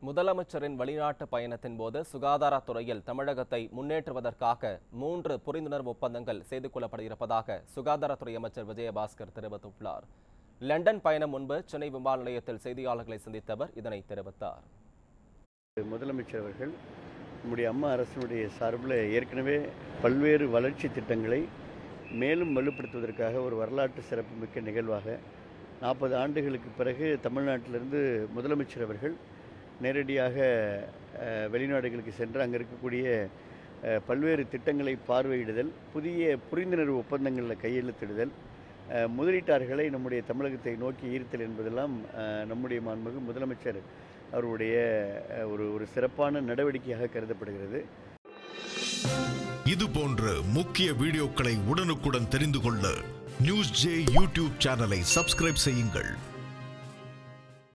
முதலமைச்சரின் வெளிநாட்டு பயணத்தின் போது சுகாதாரத்துறையில் தமிழகத்தை முன்னேற்றுவதற்காக மூன்று புரிந்துணர்வு ஒப்பந்தங்கள் செய்து கொள்ளப்பட இருப்பதாக சுகாதாரத்துறை அமைச்சர் விஜயபாஸ்கர் தெரிவித்துள்ளார் லண்டன் பயணம் முன்பு சென்னை விமான நிலையத்தில் செய்தியாளர்களை சந்தித்த அவர் இதனை தெரிவித்தார் முதலமைச்சர் அவர்கள் நம்முடைய அம்மா அரசினுடைய சார்பில் ஏற்கனவே பல்வேறு வளர்ச்சி திட்டங்களை மேலும் வலுப்படுத்துவதற்காக ஒரு வரலாற்று சிறப்புமிக்க நிகழ்வாக நாற்பது ஆண்டுகளுக்கு பிறகு தமிழ்நாட்டிலிருந்து முதலமைச்சர் அவர்கள் நேரடியாக அஹ், வெளிநாடுகளுக்கு சென்று அங்கே இருக்கக்கூடிய அஹ், பல்வேறு திட்டங்களை பார்வையிடுதல் புதிய புரிந்துணர்வு ஒப்பந்தங்களில் கையெழுத்திடுதல் அஹ், முதலீட்டாளர்களை நம்முடைய தமிழகத்தை நோக்கி ஈர்த்தல் என்பதெல்லாம் அஹ், நம்முடைய மாண்புமிகு முதலமைச்சர் அவருடைய அஹ், ஒரு ஒரு சிறப்பான நடவடிக்கையாக கருதப்படுகிறது இது போன்ற முக்கிய வீடியோக்களை உடனுக்குடன் தெரிந்து கொள்ள நியூஸ் ஜே யூடியூப் சேனலை சப்ஸ்கிரைப் செய்யுங்கள்